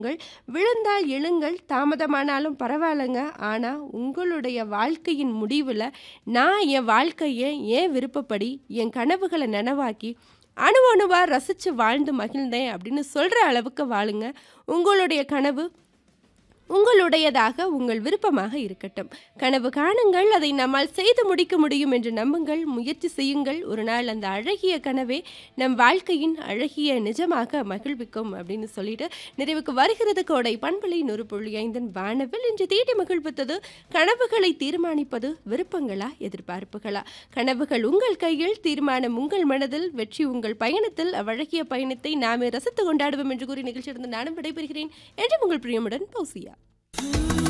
ங்கள் விழுந்தால் எழுங்கள் தாமதமானாலும் பரவாயில்லங்க. ஆனா, உங்களுடைய வாழ்க்கையின் முடிவுல, நான் என் வாழ்க்கைய என் விருப்பப்படி, என் கனவுகள நனவாக்கி, அணு அணுவா ரசிச்சு வாழ்ந்து மகிழ்ந்தேன் அப்படின்னு சொல்ற அளவுக்கு வாழுங்க. உங்களுடைய கனவு உங்களுடையதாக, உங்கள் விருப்பமாக இருக்கட்டும். கனவு காணுங்கள், அதை நம்மால் செய்து முடிக்க முடியும் என்று நம்புங்கள், முயற்சி செய்யுங்கள். ஒரு நாள் அந்த அழகிய கனவே நம் வாழ்க்கையின் அழகிய நிஜமாக மகிழ்விக்கும் அப்படின்னு சொல்லிட்டு, நிறைவுக்கு வருகிறது கோடை பண்பலை 100.5 வானவில் இன்று தீட்டி மகிழ்வித்தது கனவுகளை தீர்மானிப்பது விருப்பங்களா, எதிர்பார்ப்புகளா? கனவுகள் உங்கள் கையில், தீர்மானம் உங்கள் மனதில், வெற்றி உங்கள் பயணத்தில். அவ்வழகிய பயணத்தை நாமே ரசித்து கொண்டாடுவோம் என்று கூறி நிகழ்ச்சியிலிருந்து நானும் விடைபெறுகிறேன். என்றும் உங்கள் பிரியமுடன் பௌசியா.